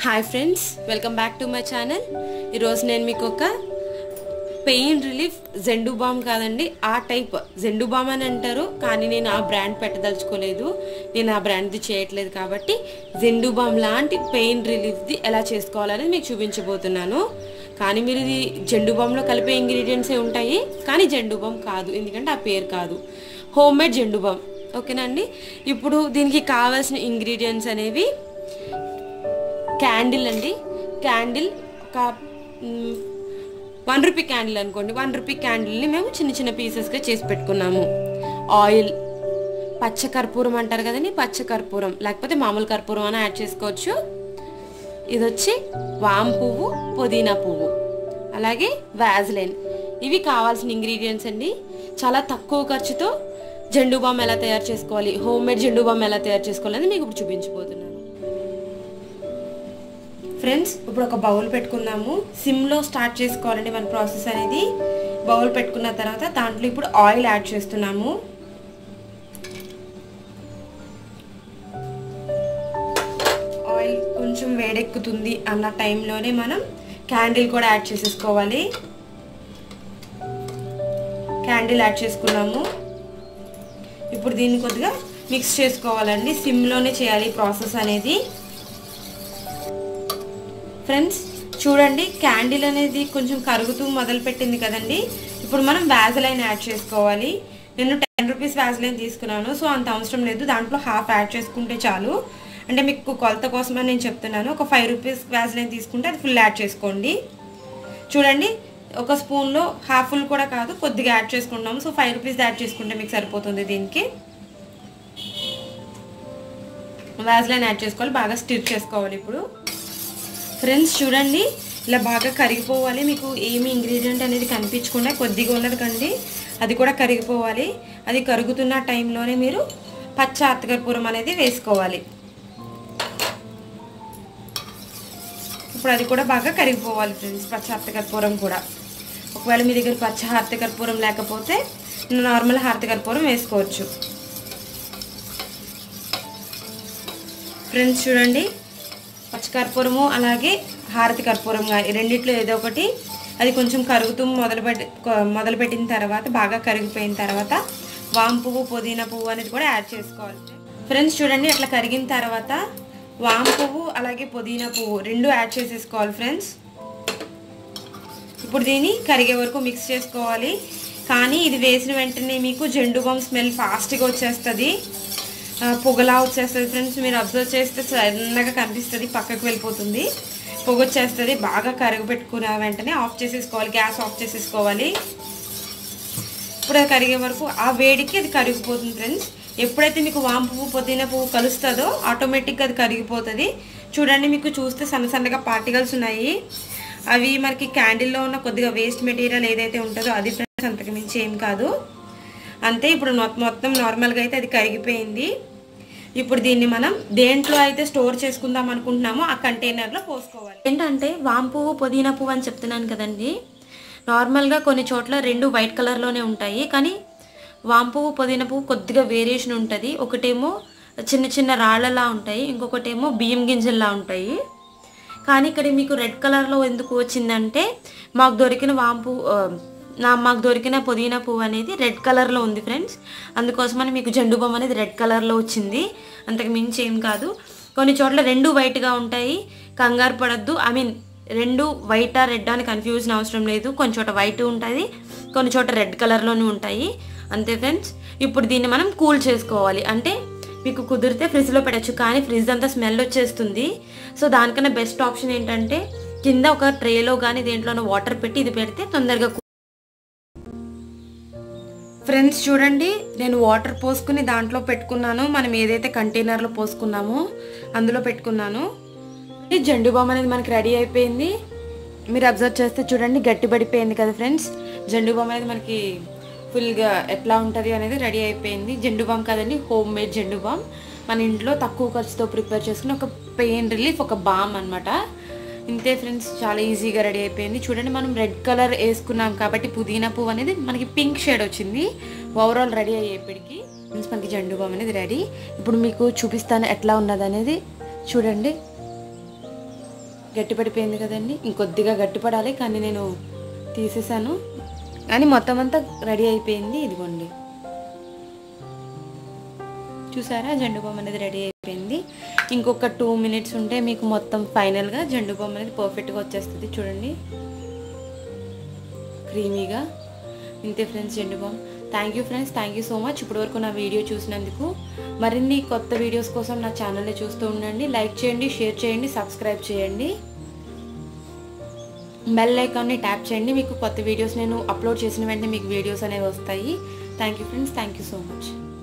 hi friends welcome back to my channel ఈరోజు నేను మీకు ఒక పెయిన్ రిలీఫ్ జెండు బామ్ కాదండి ఆ టైప్ జెండు బామ్ అని అంటారు కానీ నేను ఆ బ్రాండ్ పెట్టదలుచుకోలేదు నేను ఆ బ్రాండ్ది చేయట్లేదు కాబట్టి జెండు బామ్ లాంటి పెయిన్ రిలీఫ్ది ఎలా చేసుకోవాలనేది మీకు చూపించబోతున్నాను కానీ మీరు ఇది జెండు బామ్లో కలిపే ఇంగ్రీడియంట్సే ఉంటాయి కానీ జెండు బామ్ కాదు ఎందుకంటే ఆ పేరు కాదు హోమ్ మేడ్ జెండు బామ్ ఓకేనా అండి ఇప్పుడు దీనికి కావాల్సిన ఇంగ్రీడియంట్స్ అనేవి క్యాండిల్ అండి క్యాండిల్ ఒక మ్, వన్ రూపీ క్యాండిల్ అనుకోండి వన్ రూపీ క్యాండిల్ని మేము చిన్న చిన్న పీసెస్గా చేసి పెట్టుకున్నాము ఆయిల్ పచ్చ కర్పూరం అంటారు కదండి పచ్చ కర్పూరం లేకపోతే మామూలు కర్పూరం అని యాడ్ చేసుకోవచ్చు ఇది వచ్చి వామ్ పువ్వు పుదీనా పువ్వు అలాగే వ్యాజ్లైన్ ఇవి కావాల్సిన ఇంగ్రీడియంట్స్ అండి చాలా తక్కువ ఖర్చుతో జెండు బామ్ ఎలా తయారు చేసుకోవాలి హోమ్ మేడ్ జెండు బామ్ ఎలా తయారు చేసుకోవాలని మీకు ఇప్పుడు చూపించబోతున్నాను ఫ్రెండ్స్ ఇప్పుడు ఒక బౌల్ పెట్టుకుందాము సిమ్లో స్టార్ట్ చేసుకోవాలండి మన ప్రాసెస్ అనేది బౌల్ పెట్టుకున్న తర్వాత దాంట్లో ఇప్పుడు ఆయిల్ యాడ్ చేస్తున్నాము ఆయిల్ కొంచెం వేడెక్కుతుంది అన్న టైంలోనే మనం క్యాండిల్ కూడా యాడ్ చేసేసుకోవాలి క్యాండిల్ యాడ్ చేసుకున్నాము ఇప్పుడు దీన్ని కొద్దిగా మిక్స్ చేసుకోవాలండి సిమ్లోనే చేయాలి ఈ ప్రాసెస్ అనేది ఫ్రెండ్స్ చూడండి క్యాండిల్ అనేది కొంచెం కరుగుతూ మొదలు పెట్టింది కదండి ఇప్పుడు మనం వ్యాజలైన్ యాడ్ చేసుకోవాలి నేను టెన్ రూపీస్ వ్యాజలైన్ తీసుకున్నాను సో అంత అవసరం లేదు దాంట్లో హాఫ్ యాడ్ చేసుకుంటే చాలు అంటే మీకు కొలత కోసమని నేను చెప్తున్నాను ఒక ఫైవ్ రూపీస్ వ్యాజలైన్ తీసుకుంటే అది ఫుల్ యాడ్ చేసుకోండి చూడండి ఒక స్పూన్లో హాఫ్ ఫుల్ కూడా కాదు కొద్దిగా యాడ్ చేసుకుంటాము సో ఫైవ్ రూపీస్ యాడ్ చేసుకుంటే మీకు సరిపోతుంది దీనికి వ్యాజ్లైన్ యాడ్ చేసుకోవాలి బాగా స్టిర్ చేసుకోవాలి ఇప్పుడు ఫ్రెండ్స్ చూడండి ఇలా బాగా కరిగిపోవాలి మీకు ఏమి ఇంగ్రీడియంట్ అనేది కనిపించకుండా కొద్దిగా ఉన్నది కండి అది కూడా కరిగిపోవాలి అది కరుగుతున్న టైంలోనే మీరు పచ్చ అత్తకర్పూరం అనేది వేసుకోవాలి ఇప్పుడు అది కూడా బాగా కరిగిపోవాలి ఫ్రెండ్స్ పచ్చ అత్తకర్పూరం కూడా ఒకవేళ మీ దగ్గర పచ్చ హారతికర్పూరం లేకపోతే నార్మల్ హారతికర్పూరం వేసుకోవచ్చు ఫ్రెండ్స్ చూడండి పచ్చకర్పూరము అలాగే హారతి కర్పూరం కానీ రెండిట్లో ఏదో ఒకటి అది కొంచెం కరుగుతూ మొదలుపెట్టి మొదలుపెట్టిన తర్వాత బాగా కరిగిపోయిన తర్వాత వామ్ పువ్వు పుదీనా పువ్వు అనేది కూడా యాడ్ చేసుకోవాలి ఫ్రెండ్స్ చూడండి అట్లా కరిగిన తర్వాత వామ్ పువ్వు అలాగే పుదీనా పువ్వు రెండు యాడ్ చేసేసుకోవాలి ఫ్రెండ్స్ ఇప్పుడు దీన్ని కరిగే వరకు మిక్స్ చేసుకోవాలి కానీ ఇది వేసిన వెంటనే మీకు జెండు బామ్ స్మెల్ ఫాస్ట్గా వచ్చేస్తుంది ఆ, పొగలా వచ్చేస్తుంది ఫ్రెండ్స్ మీరు అబ్జర్వ్ చేస్తే సన్నగా కనిపిస్తుంది పక్కకు వెళ్ళిపోతుంది పొగ వచ్చేస్తుంది బాగా కరిగిపెట్టుకున్న వెంటనే ఆఫ్ చేసేసుకోవాలి గ్యాస్ ఆఫ్ చేసేసుకోవాలి ఇప్పుడు అది కరిగే వరకు ఆ వేడికి అది కరిగిపోతుంది ఫ్రెండ్స్ ఎప్పుడైతే మీకు వామ్ పువ్వు పుదీనా పువ్వు కలుస్తుందో ఆటోమేటిక్గా అది కరిగిపోతుంది చూడండి మీకు చూస్తే సన్న సన్నగా పార్టికల్స్ ఉన్నాయి అవి మనకి క్యాండిల్లో ఉన్న కొద్దిగా వేస్ట్ మెటీరియల్ ఏదైతే ఉంటుందో అది ఫ్రెండ్స్ అంతకు మించి ఏం కాదు అంతే ఇప్పుడు మొ- మొత్తం నార్మల్గా అయితే అది కరిగిపోయింది ఇప్పుడు దీన్ని మనం దేంట్లో అయితే స్టోర్ చేసుకుందాం అనుకుంటున్నామో ఆ కంటైనర్లో పోసుకోవాలి ఏంటంటే వామ్ పువ్వు పుదీనా పువ్వు అని చెప్తున్నాను కదండి నార్మల్గా కొన్ని చోట్ల రెండు వైట్ కలర్లోనే ఉంటాయి కానీ వామ్ పువ్వు పుదీనా పువ్వు కొద్దిగా వేరియేషన్ ఉంటుంది ఒకటేమో చిన్న చిన్న రాళ్ళలా ఉంటాయి ఇంకొకటేమో బియ్యం గింజల్లా ఉంటాయి కానీ ఇక్కడ మీకు రెడ్ కలర్లో ఎందుకు వచ్చిందంటే మాకు దొరికిన వాంపు ఆ, నా మాకు దొరికిన పుదీనా పువ్వు అనేది రెడ్ కలర్లో ఉంది ఫ్రెండ్స్ అందుకోసమని మీకు జెండు బొమ్మ అనేది రెడ్ కలర్లో వచ్చింది అంతకు మించి ఏం కాదు కొన్ని చోట్ల రెండు వైట్గా ఉంటాయి కంగారు పడద్దు ఐ మీన్ రెండు వైటా రెడ్ అని కన్ఫ్యూజన్ అవసరం లేదు కొన్ని చోట వైట్ ఉంటుంది కొన్ని చోట రెడ్ కలర్లోనే ఉంటాయి అంతే ఫ్రెండ్స్ ఇప్పుడు దీన్ని మనం కూల్ చేసుకోవాలి అంటే మీకు కుదిరితే ఫ్రిడ్జ్లో పెట్టచ్చు కానీ ఫ్రిడ్జ్ అంతా స్మెల్ వచ్చేస్తుంది సో దానికన్నా బెస్ట్ ఆప్షన్ ఏంటంటే కింద ఒక ట్రేలో కానీ దేంట్లోనో వాటర్ పెట్టి ఇది పెడితే తొందరగా cool- ఫ్రెండ్స్ చూడండి నేను వాటర్ పోసుకుని దాంట్లో పెట్టుకున్నాను మనం ఏదైతే కంటైనర్లో పోసుకున్నామో అందులో పెట్టుకున్నాను ఈ జెండు బామ్ అనేది మనకి రెడీ అయిపోయింది మీరు అబ్జర్వ్ చేస్తే చూడండి గట్టి పడిపోయింది కదా ఫ్రెండ్స్ జెండు బామ్ అనేది మనకి ఫుల్గా ఎట్లా ఉంటుంది అనేది రెడీ అయిపోయింది జెండు బామ్ కదండి హోమ్ మేడ్ జెండు బామ్ మన ఇంట్లో తక్కువ ఖర్చుతో ప్రిపేర్ చేసుకుని ఒక పెయిన్ రిలీఫ్ ఒక బామ్ అన్నమాట ఇంతే ఫ్రెండ్స్ చాలా ఈజీగా రెడీ అయిపోయింది చూడండి మనం రెడ్ కలర్ వేసుకున్నాం కాబట్టి పుదీనా పువ్వు అనేది మనకి పింక్ షేడ్ వచ్చింది ఓవరాల్ రెడీ అయ్యేప్పటికి ఫ్రెండ్స్ మనకి జెండు బామ్ అనేది రెడీ ఇప్పుడు మీకు చూపిస్తాను ఎట్లా ఉన్నది అనేది చూడండి గట్టిపడిపోయింది కదండి ఇంకొద్దిగా గట్టిపడాలి కానీ నేను తీసేసాను కానీ మొత్తం అంతా రెడీ అయిపోయింది ఇదిగోండి చూసారా జెండు బామ్ అనేది రెడీ అయిపోయింది ఇంకొక టూ మినిట్స్ ఉంటే మీకు మొత్తం ఫైనల్గా జెండు బామ్ అనేది పర్ఫెక్ట్గా వచ్చేస్తుంది చూడండి క్రీమీగా ఇంతే friends Zandu balm thank you friends thank you so much ఇప్పటివరకు నా వీడియో చూసినందుకు మరిన్ని కొత్త వీడియోస్ కోసం నా ఛానల్ని చూస్తూ ఉండండి లైక్ చేయండి షేర్ చేయండి సబ్స్క్రైబ్ చేయండి బెల్ ఐకాన్ని ట్యాప్ చేయండి మీకు కొత్త వీడియోస్ నేను అప్లోడ్ చేసిన వెంటనే మీకు వీడియోస్ అనేవి వస్తాయి thank you friends thank you so much